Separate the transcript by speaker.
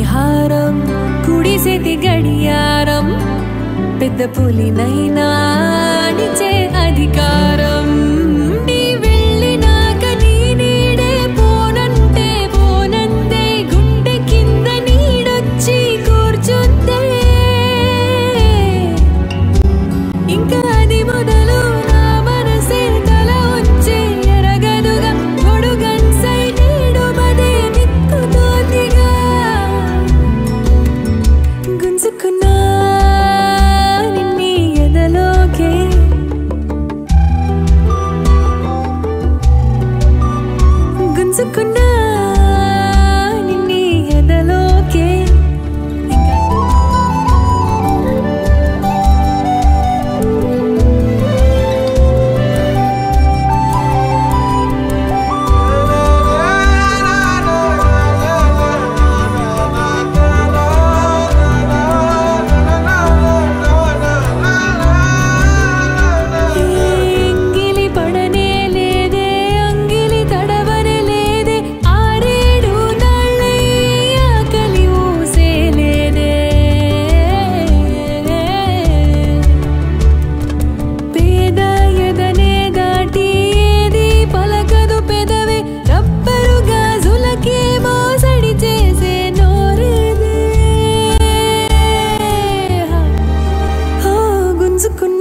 Speaker 1: పరిహారం కుడిసేతి గడియారం పెద్ద పులినైనా అణిచే అధికారం నీ వెళ్ళినాక నీ నీడే పోనంటే పోనందే గుండె కింద నీడొచ్చి కూర్చుందే ఇంకా అది మొదలు నా మనసే తల వచ్చే ఎరగదుగా పొడుగన్సై నీడు మదే నిక్కుతోందిగా గుంజుకున్నా నిన్నీ ఎదలోకే గుంజుకున్నా నిన్నీ ఎదలోకే ఇంకా ఎంగిలి పడనే లేదే అంగిలి తడవనే లేదే ఆరేడు నాళ్ళై ఆకలి ఊసే లేదే పేద ఎదనే దాటి ఏది పలకదు పెదవే రబ్బరు గాజులకే మోసడి చేసే నోరేదే ఓ గుంజుకున్న